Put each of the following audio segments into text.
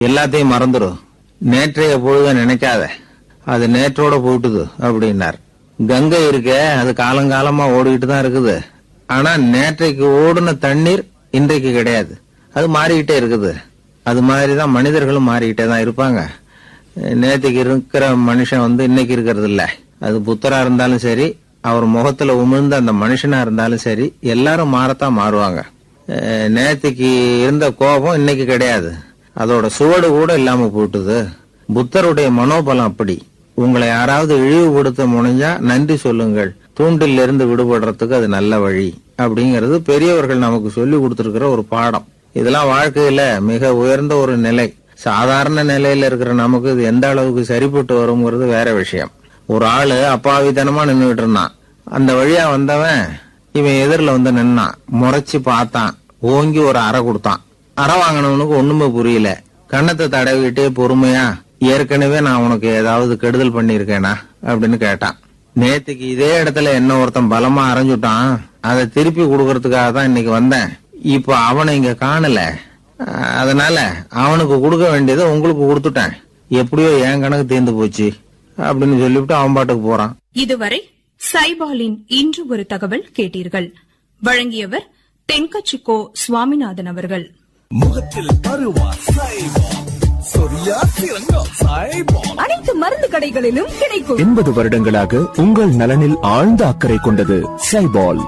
எல்லாத்தையும் மறந்துடும் நேற்றைய பொழுத நினைக்காத அது நேற்றோட போயிட்டுது அப்படின்னார் கங்கை இருக்க அது காலங்காலமா ஓடிக்கிட்டு தான் இருக்குது ஆனா நேற்றைக்கு ஓடுன தண்ணீர் இன்றைக்கு கிடையாது அது மாறிக்கிட்டே இருக்குது அது மாதிரி தான் மனிதர்களும் மாறிக்கிட்டே தான் இருப்பாங்க நேற்றுக்கு இருக்கிற மனுஷன் வந்து இன்னைக்கு இருக்கிறது இல்ல அது புத்தரா இருந்தாலும் சரி அவர் முகத்துல உமிழ்ந்த அந்த மனுஷனா இருந்தாலும் சரி எல்லாரும் மாறத்தான் மாறுவாங்க அஹ் நேத்துக்கு இருந்த கோபம் இன்னைக்கு கிடையாது அதோட சுவடு கூட இல்லாம போயிட்டுது புத்தருடைய மனோபலம் அப்படி உங்களை யாராவது இழிவுபடுத்த முனைஞ்சா நன்றி சொல்லுங்கள் தூண்டில் இருந்து விடுபடுறதுக்கு அது நல்ல வழி அப்படிங்கிறது பெரியவர்கள் நமக்கு சொல்லி கொடுத்திருக்கிற ஒரு பாடம் இதெல்லாம் வாழ்க்கையில மிக உயர்ந்த ஒரு நிலை சாதாரண நிலையில இருக்கிற நமக்கு இது எந்த அளவுக்கு சரிப்பட்டு வருங்கிறது வேற விஷயம் ஒரு ஆளு அப்பாவித்தனமா நின்றுட்டு இருந்தான் அந்த வழியா வந்தவன் இவன் எதிரில் வந்து நின்னான் முறைச்சு பார்த்தான் ஓங்கி ஒரு அறை கொடுத்தான் அறை வாங்கினவனுக்கு ஒண்ணுமே புரியல கண்ணத்தை தடவிட்டே பொறுமையா ஏற்கனவே நான் உனக்கு ஏதாவது கெடுதல் பண்ணிருக்கேனா அப்படின்னு கேட்டான் நேத்துக்கு இதே இடத்துல என்ன ஒருத்தன் பலமா அரைஞ்சுட்டான் அதை திருப்பி கொடுக்கறதுக்காக தான் இன்னைக்கு வந்தேன் இப்ப அவனை இங்க காணல அஹ் அதனால அவனுக்கு கொடுக்க வேண்டியதை உங்களுக்கு கொடுத்துட்டேன் எப்படியோ என் கணக்கு தீர்ந்து போச்சு அப்படின்னு சொல்லிவிட்டு அவன் பாட்டுக்கு போறான் இதுவரை சைபாலின் இன்று ஒரு தகவல் கேட்டீர்கள் வழங்கியவர் தென்கச்சிக்கோ சுவாமிநாதன் அவர்கள் முகத்தில் பருவா சைபால் சொரியா சிறங்கா சைபால் அனைத்து மருந்து கடைகளிலும் கிடைக்கும் எண்பது வருடங்களாக உங்கள் நலனில் ஆழ்ந்த அக்கறை கொண்டது சைபால்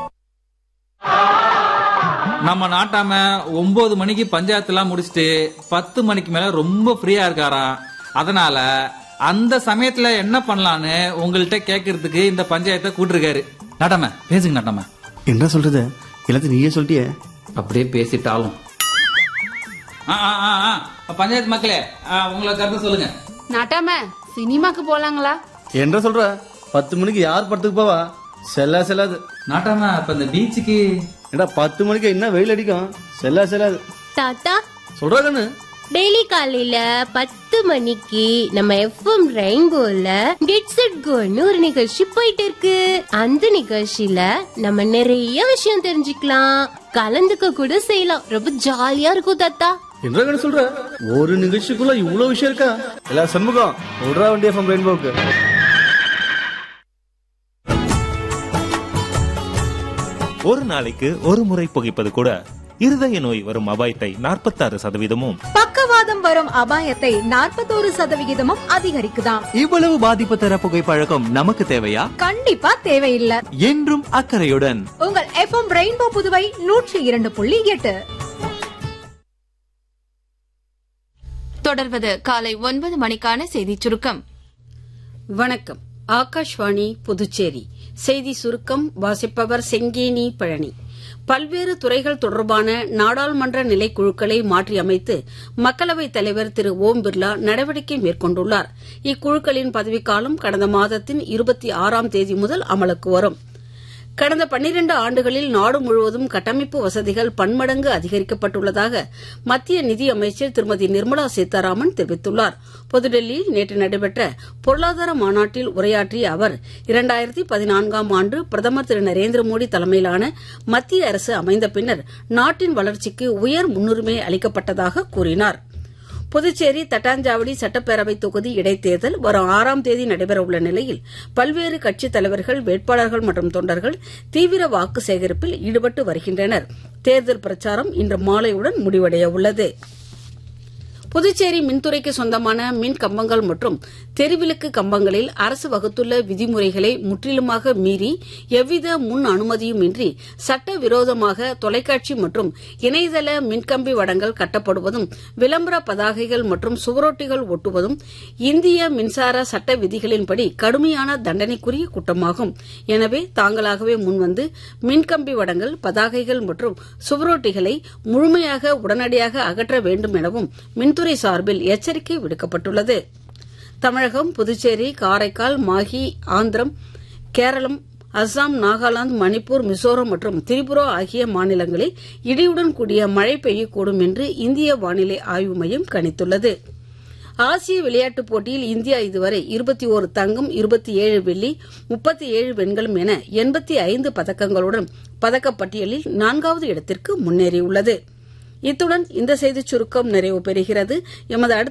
நம்ம நாட்டாம ஒன்பது மணிக்கு பஞ்சாயத்துலாம் முடிச்சுட்டு பத்து மணிக்கு மேல ரொம்ப ஃப்ரீயா இருக்காராம் அதனால அந்த சமயத்துல என்ன பண்ணலான்னு உங்கள்கிட்ட கேட்கறதுக்கு இந்த பஞ்சாயத்தை கூட்டிருக்காரு நாட்டாம பேசுங்க நாட்டாம என்ன சொல்றது எல்லாத்தையும் நீயே சொல்லிட்டியே அப்படியே பேசிட்டாலும் ஆ, ஆ, ஆ, ஆ. பஞ்சாயத்து மக்களே ஆ, உங்களை கருத்து சொல்லுங்க நாட்டாம சினிமாக்கு போலாங்களா என்ன சொல்ற பத்து மணிக்கு யார் படத்துக்கு போவா செல்லா செல்லாது நாட்டாம இப்ப இந்த பீச்சுக்கு ஏடா பத்து மணிக்கு என்ன வெயில் அடிக்கும் செல்லா செல்லாது தாத்தா சொல்றா கண்ணு டெய்லி காலையில பத்து மணிக்கு நம்ம எஃப்எம் ரெயின்போல கெட்ஸ் இட் கோன்னு ஒரு நிகழ்ச்சி போயிட்டு இருக்கு அந்த நிகழ்ச்சியில நம்ம நிறைய விஷயம் தெரிஞ்சுக்கலாம் கலந்துக்க கூட செய்யலாம் ரொம்ப ஜாலியா இருக்கும் தாத்தா என்ன கண்ணு சொல்ற ஒரு நிகழ்ச்சிக்குள்ள இவ்வளவு விஷயம் இருக்கா எல்லா சண்முகம் சொல்றா வண்டி எஃப்எம் ரெயின்போக்கு ஒரு நாளைக்கு ஒரு முறை புகைப்பது கூட இருதய நோய் வரும் அபாயத்தை நாற்பத்தாறு சதவீதமும் பக்கவாதம் வரும் அபாயத்தை நாற்பத்தோரு சதவிகிதமும் அதிகரிக்குதாம் இவ்வளவு பாதிப்பு தர புகைப்பழக்கம் நமக்கு தேவையா கண்டிப்பா தேவையில்லை என்றும் அக்கறையுடன் உங்கள் எஃப்எம் ரெயின்போ புதுவை நூற்றி இரண்டு புள்ளி எட்டு தொடர்வது காலை ஒன்பது மணிக்கான செய்திச் சுருக்கம் வணக்கம் ஆகாஷ்வாணி புதுச்சேரி செய்தி சுருக்கம் வாசிப்பவர் செங்கேனி பழனி பல்வேறு துறைகள் தொடர்பான நாடாளுமன்ற நிலைக்குழுக்களை மாற்றியமைத்து மக்களவைத் தலைவர் திரு ஓம் பிர்லா நடவடிக்கை மேற்கொண்டுள்ளார் இக்குழுக்களின் பதவிக்காலம் கடந்த மாதத்தின் இருபத்தி ஆறாம் தேதி முதல் அமலுக்கு வரும் கடந்த பன்னிரண்டு ஆண்டுகளில் நாடு முழுவதும் கட்டமைப்பு வசதிகள் பன்மடங்கு அதிகரிக்கப்பட்டுள்ளதாக மத்திய நிதியமைச்சர் திருமதி நிர்மலா சீதாராமன் தெரிவித்துள்ளார் புதுடெல்லியில் நேற்று நடைபெற்ற பொருளாதார மாநாட்டில் உரையாற்றிய அவர் இரண்டாயிரத்தி பதினான்காம் ஆண்டு பிரதமர் திரு நரேந்திர மோடி தலைமையிலான மத்திய அரசு அமைந்த பின்னர் நாட்டின் வளர்ச்சிக்கு உயர் முன்னுரிமை அளிக்கப்பட்டதாக கூறினாா் புதுச்சேரி தட்டாஞ்சாவடி சட்டப்பேரவை தொகுதி இடைத்தேர்தல் வரும் ஆறாம் தேதி நடைபெறவுள்ள நிலையில் பல்வேறு கட்சித் தலைவர்கள் வேட்பாளர்கள் மற்றும் தொண்டர்கள் தீவிர வாக்கு சேகரிப்பில் ஈடுபட்டு வருகின்றனர் தேர்தல் பிரச்சாரம் இன்று மாலையுடன் முடிவடைய உள்ளது புதுச்சேரி மின்துறைக்கு சொந்தமான மின் கம்பங்கள் மற்றும் தெருவிளக்கு கம்பங்களில் அரசு வகுத்துள்ள விதிமுறைகளை முற்றிலுமாக மீறி எவ்வித முன் அனுமதியுமின்றி சட்டவிரோதமாக தொலைக்காட்சி மற்றும் இணையதள மின்கம்பி வடங்கள் கட்டப்படுவதும் விளம்பர பதாகைகள் மற்றும் சுவரொட்டிகள் ஒட்டுவதும் இந்திய மின்சார சட்ட விதிகளின்படி கடுமையான தண்டனைக்குரிய குற்றமாகும் எனவே தாங்களாகவே முன்வந்து மின்கம்பி வடங்கள் பதாகைகள் மற்றும் சுவரொட்டிகளை முழுமையாக உடனடியாக அகற்ற வேண்டும் எனவும் மின்துறை சார்பில் எச்சரிக்கை விடுக்கப்பட்டுள்ளது தமிழகம் புதுச்சேரி காரைக்கால் மாஹி ஆந்திரம் கேரளம் அஸ்ஸாம் நாகாலாந்து மணிப்பூர் மிசோரம் மற்றும் திரிபுரா ஆகிய மாநிலங்களில் இடியுடன் கூடிய மழை பெய்யக்கூடும் என்று இந்திய வானிலை ஆய்வு மையம் கணித்துள்ளது ஆசிய விளையாட்டுப் போட்டியில் இந்தியா இதுவரை இருபத்தி ஓரு தங்கம் இருபத்தி ஏழு வெள்ளி முப்பத்தி ஏழு வெண்கலம் என எண்பத்தி ஐந்து பதக்கங்களுடன் பதக்கப்பட்டியலில் நான்காவது இடத்திற்கு முன்னேறியுள்ளது இத்துடன் இந்த செய்திச் சுருக்கம் நிறைவு பெறுகிறது எமது அடுத்த